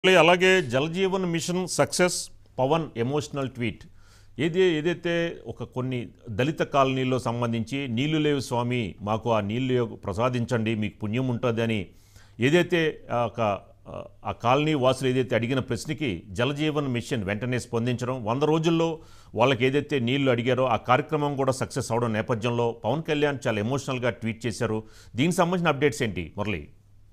అలాగే Jal Jeevan mission success Pawan emotional tweet ఏది ఏదైతే ఒక కొన్ని దళిత కాలనీల్లో సంబంధించి నీళ్లు లేవు స్వామి మాకు ఆ నీళ్లు ప్రసాదించండి మీకు పుణ్యం ఉంటుంది అని ఏదైతే ఆ ఒక ఆ, ఆ కాలనీ వాసులు ఏదైతే అడిగిన ప్రశ్నకి జలజీవన్ మిషన్ వెంటనే స్పందించడం వంద రోజుల్లో వాళ్ళకి ఏదైతే నీళ్లు అడిగారో ఆ కార్యక్రమం కూడా సక్సెస్ అవడం నేపథ్యంలో పవన్ కళ్యాణ్ చాలా ఎమోషనల్గా ట్వీట్ చేశారు దీనికి సంబంధించిన అప్డేట్స్ ఏంటి మురళి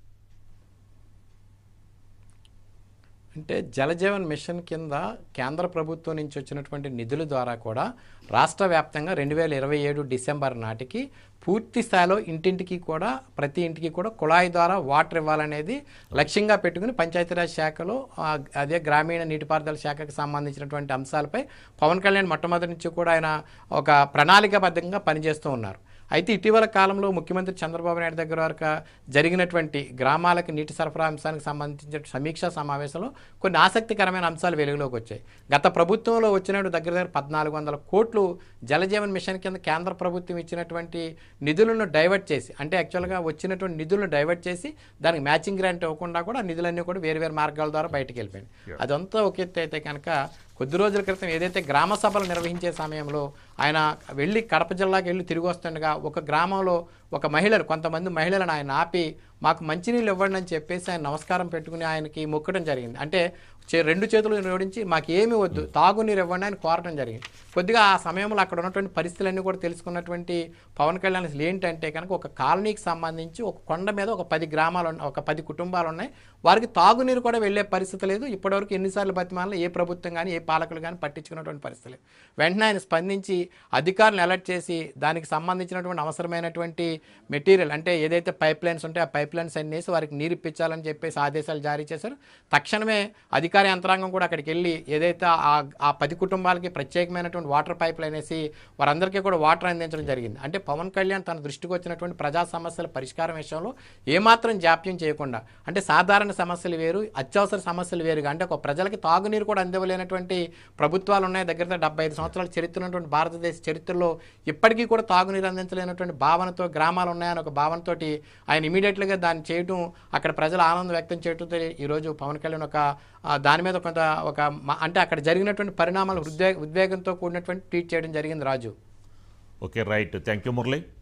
అంటే జలజీవన్ మిషన్ కింద కేంద్ర ప్రభుత్వం నుంచి వచ్చినటువంటి నిధుల ద్వారా కూడా రాష్ట్ర వ్యాప్తంగా రెండు వేల ఇరవై ఏడు డిసెంబర్ నాటికి పూర్తి స్థాయిలో ఇంటింటికి కూడా ప్రతి ఇంటికి కూడా కుళాయి ద్వారా వాటర్ ఇవ్వాలనేది లక్ష్యంగా పెట్టుకుని పంచాయతీరాజ్ శాఖలో ఆ, అదే గ్రామీణ నీటిపారుదల శాఖకు సంబంధించినటువంటి అంశాలపై పవన్ కళ్యాణ్ మొట్టమొదటి నుంచి కూడా ఆయన ఒక ప్రణాళికాబద్ధంగా పనిచేస్తూ ఉన్నారు అయితే ఇటీవల కాలంలో ముఖ్యమంత్రి చంద్రబాబు నాయుడు దగ్గర వరకు జరిగినటువంటి గ్రామాలకు నీటి సరఫరా అంశానికి సంబంధించిన సమీక్షా సమావేశంలో కొన్ని ఆసక్తికరమైన అంశాలు వెలుగులోకి వచ్చాయి గత ప్రభుత్వంలో వచ్చినట్టు దగ్గర దగ్గర పద్నాలుగు వందల కోట్లు జలజీవన్ మిషన్ కింద కేంద్ర ప్రభుత్వం ఇచ్చినటువంటి నిధులను డైవర్ట్ చేసి అంటే యాక్చువల్గా వచ్చినటువంటి నిధులను డైవర్ట్ చేసి దానికి మ్యాచింగ్ గ్రాంట్ ఇవ్వకుండా కూడా ఆ నిధులన్నీ కూడా వేరు వేరు మార్గాల ద్వారా బయటకు వెళ్ళిపోయింది అదంతా ఒక ఎత్తు అయితే కనుక కొద్ది రోజుల క్రితం ఏదైతే గ్రామ సభలు నిర్వహించే సమయంలో ఆయన వెళ్ళి కడప జిల్లాకి వెళ్ళి తిరిగి వస్తుండగా ఒక గ్రామంలో ఒక మహిళలు కొంతమంది మహిళలను ఆయన ఆపి మాకు మంచినీళ్ళు ఇవ్వండి అని చెప్పేసి ఆయన నమస్కారం పెట్టుకుని ఆయనకి మొక్కడం జరిగింది అంటే చే- రెండు చేతులు జోడించి మాకు ఏమీ వద్దు తాగునీరు ఇవ్వండి అని కోరటం జరిగింది కొద్దిగా ఆ సమయంలో అక్కడ ఉన్నటువంటి పరిస్థితులన్నీ కూడా తెలుసుకున్నటువంటి పవన్ కళ్యాణ్ అసలు ఏంటంటే కనుక ఒక కాలనీకి సంబంధించి ఒక కొండ మీద ఒక పది గ్రామాలు ఉన్న- ఒక పది కుటుంబాలు ఉన్నాయి వారికి తాగునీరు కూడా వెళ్ళే పరిస్థితి లేదు ఇప్పటివరకు ఎన్నిసార్లు బతిమాలలో ఏ ప్రభుత్వం కానీ ఏ పాలకులు కానీ పట్టించుకున్నటువంటి పరిస్థితి లేదు వెంటనే ఆయన స్పందించి అధికారులను అలర్ట్ చేసి దానికి సంబంధించినటువంటి అవసరమైనటువంటి మెటీరియల్ అంటే ఏదైతే పైప్ లైన్స్ ఉంటే ఆ పైప్ లైన్స్ అన్ని వేసి వారికి నీరు ఇప్పించాలని చెప్పేసి ఆదేశాలు జారీ చేశారు తక్షణమే అధికార యంత్రాంగం కూడా అక్కడికి వెళ్ళి ఏదైతే ఆ ఆ పది కుటుంబాలకి ప్రత్యేకమైనటువంటి వాటర్ పైప్ లైన్ వేసి వారందరికీ కూడా వాటర్ అందించడం జరిగింది అంటే పవన్ కళ్యాణ్ తన దృష్టికి వచ్చినటువంటి ప్రజా సమస్యల పరిష్కారం విషయంలో ఏమాత్రం జాప్యం చేయకుండా అంటే సాధారణ సమస్యలు వేరు అత్యవసర సమస్యలు వేరుగా అంటే ఒక ప్రజలకి తాగునీరు కూడా అందివ్వలేనటువంటి ప్రభుత్వాలు ఉన్నాయి దగ్గర దగ్గర డెబ్బై ఐదు సంవత్సరాల చరిత్ర ఉన్నటువంటి భారతదేశ చరిత్రలో ఇప్పటికీ కూడా తాగునీరు అందించలేనటువంటి భావనతో గ్రామాలు ఉన్నాయని ఒక భావనతోటి ఆయన ఇమీడియట్గా దాన్ని చేయడం అక్కడ ప్రజలు ఆనందం వ్యక్తం చేయడంతో ఈరోజు పవన్ కళ్యాణ్ ఒక ఆ, దాని మీద కొంత ఒక మ- అంటే అక్కడ జరిగినటువంటి పరిణామాలు ఉద్వే ఉద్వేగంతో కూడినటువంటి ట్వీట్ చేయడం జరిగింది Raju okay right thank you Murali